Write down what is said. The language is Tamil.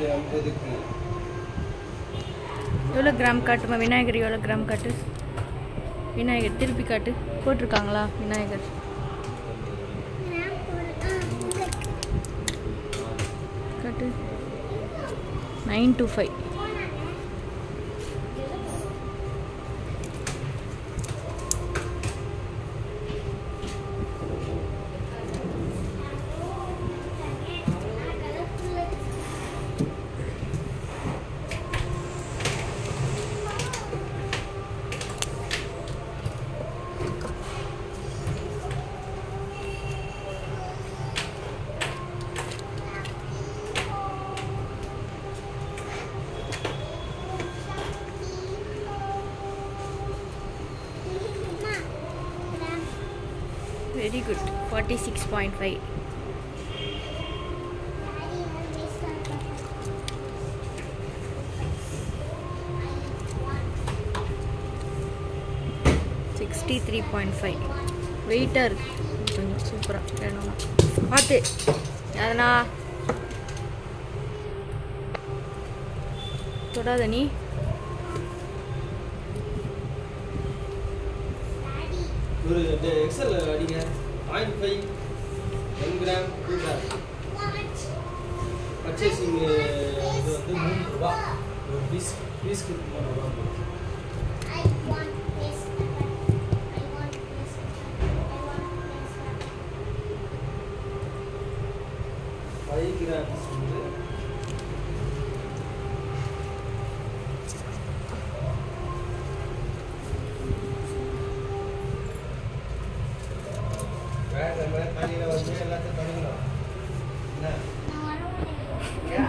ஐம்பதுக்கு எவ்வளோ கிராம் காட்டுமா விநாயகர் எவ்வளோ கிராம் காட்டு விநாயகர் திருப்பி காட்டு போட்டிருக்காங்களா விநாயகர் காட்டு nine two five very good forty six point five sixty three point five வெயிட்டாக இருக்கு கொஞ்சம் சூப்பராக வேணும் பார்த்து அதனா தொடாத நீ ஒரு எக்ஸல் அடிங்க point five one gram two gram purchasing இது வந்து மூணு ரூபா ஒரு பீஸ் பீஸ்க்கு மூணு ரூபா ஃபைவ் கிராம்ஸ் வந்து வேற மாதிரி தண்ணியில் வந்து எல்லாத்தையும் தொடங்கலாம் என்ன